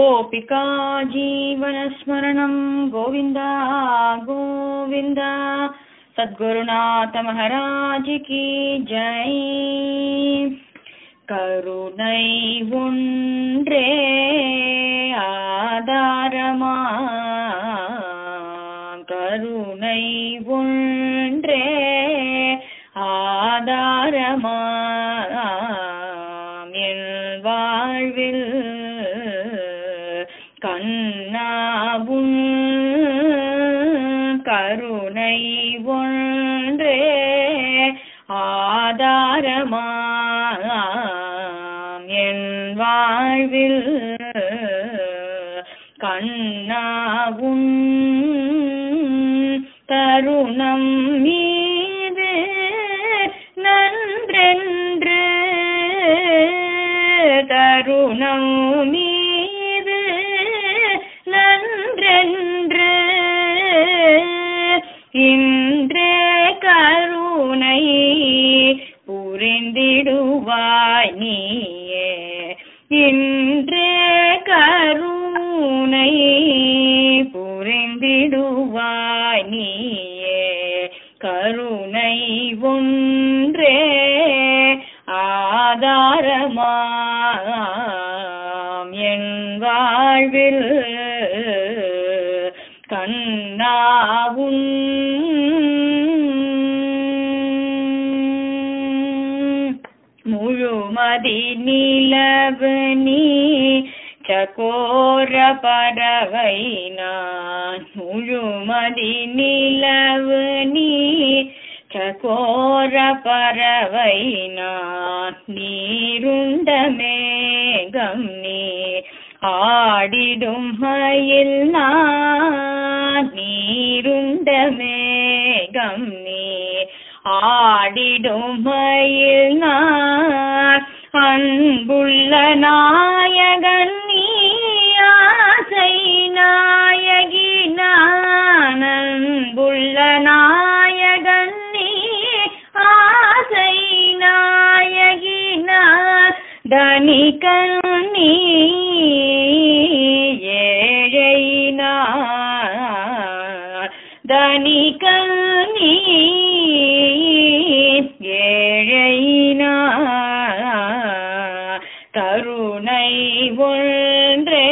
गोपिका जीवनस्मरणं गोविन्द गोविन्द सद्गुरुनाथ महाराज की जय கருணை ஒன்றே ஆதாரமா கருணை ஒன்றே ஆதாரமா என் வாழ்வில் கண்ணாவும் கருணை ஒன்றே ஆதாரமா என் வாழ்வில் கண்ணாவும் தருணம் மீது நன்றென்று தருணம் மீது நன்றென்று இன்றே கருணை புரிந்திடுவாய் நீயே இன்றே கருணை புரிந்திடுவாய் நீயே கருணை ஒன்றே ஆதாரமாம் என் வாழ்வில் கண்ணாவும் முழுமதி நிலவு நீ சகோர பறவை நான் முழுமதி நிலவு நீ சகோர பறவை நான் நீருண்ட மேகம் நீ ஆடிடும் மயில் நான் நீருண்ட மேகம் நீ ஆடிடும் மயில் நான் அன்புள்ள நாயகன் நீ ஆசை நாயகி நான் அன்புள்ள நாயகன் நீ ஆசை நாயகி நான் தனிகன் நீ ஏழை நான் தனிகன் நீ ஏழை நான் கருணை ஒன்றே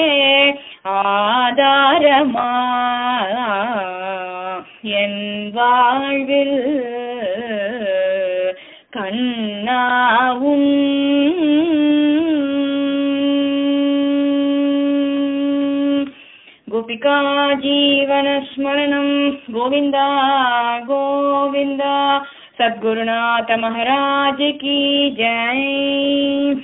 ஆதாரமா என் வாழ்வில் கண்ணாவும் गोपिका जीवनस्मरणं गोविन्द गोविन्द सद्गुरुनाथ महाराज की जय